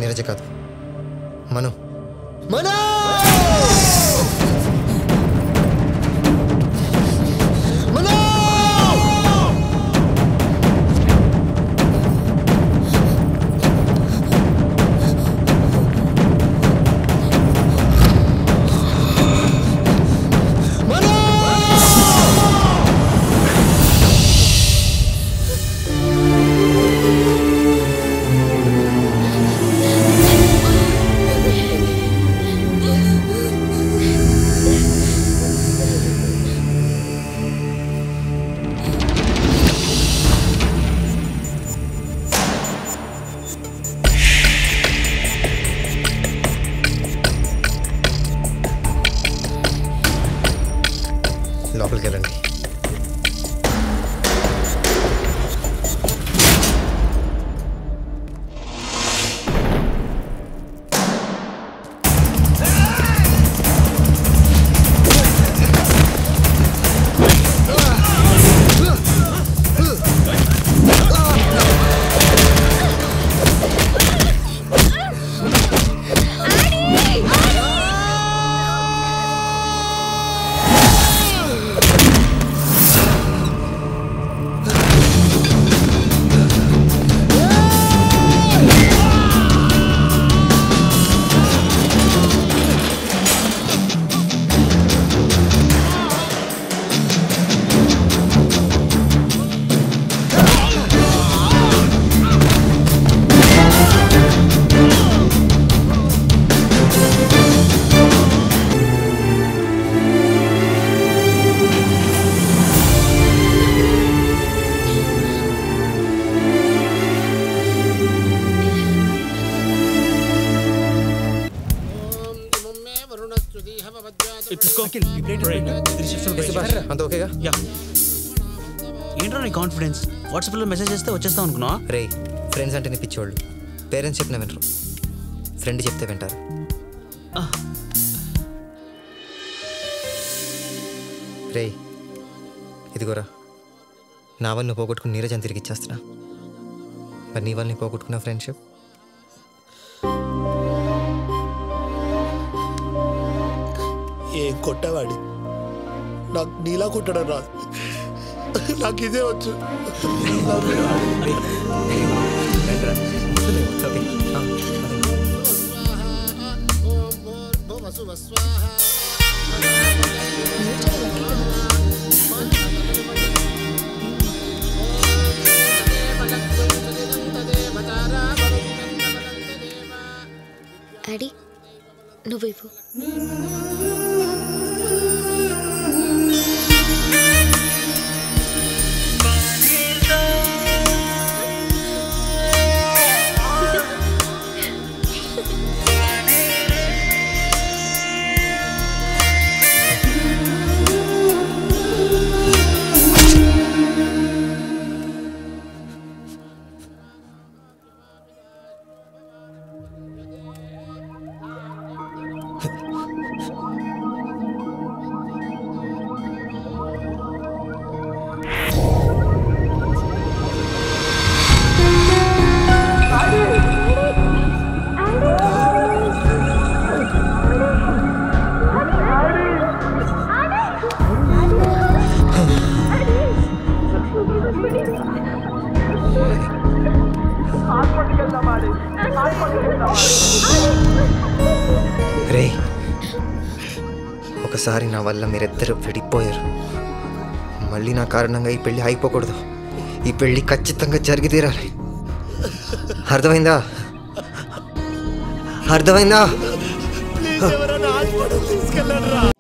నీరజ కాదు మను మను మను లోపలికి వెళ్ళండి అంత ఓకేగా యా ఏంట్రా నీ కాన్ఫిడెన్స్ వాట్సాప్లో మెసేజ్ చేస్తే వచ్చేస్తాం అనుకున్నావా రే ఫ్రెండ్స్ అంటే నీ పిచ్చోళ్ళు పేరెంట్స్ చెప్పిన వినరు ఫ్రెండ్ చెప్తే వింటారు రే ఇదిగోరా నా వల్ల నువ్వు పోగొట్టుకుని నీరజని తిరిగి ఇచ్చేస్తున్నా మరి నీ వల్ల నీ పోగొట్టుకున్న ఫ్రెండ్షిప్ ఏం కొట్టేవాడి నాకు నీలా కొట్టడం రాదు నాకు ఇదే వచ్చు డాడీ నువ్వు ఇవ్వు రే ఒకసారి నా వల్ల మీరిద్దరు విడిపోయారు మళ్ళీ నా కారణంగా ఈ పెళ్ళి ఆగిపోకూడదు ఈ పెళ్ళి ఖచ్చితంగా జరిగి తీరాలి అర్థమైందా అర్థమైందా ప్లీజ్ ఎవరైనా హాస్పిటల్ తీసుకెళ్ళండి రా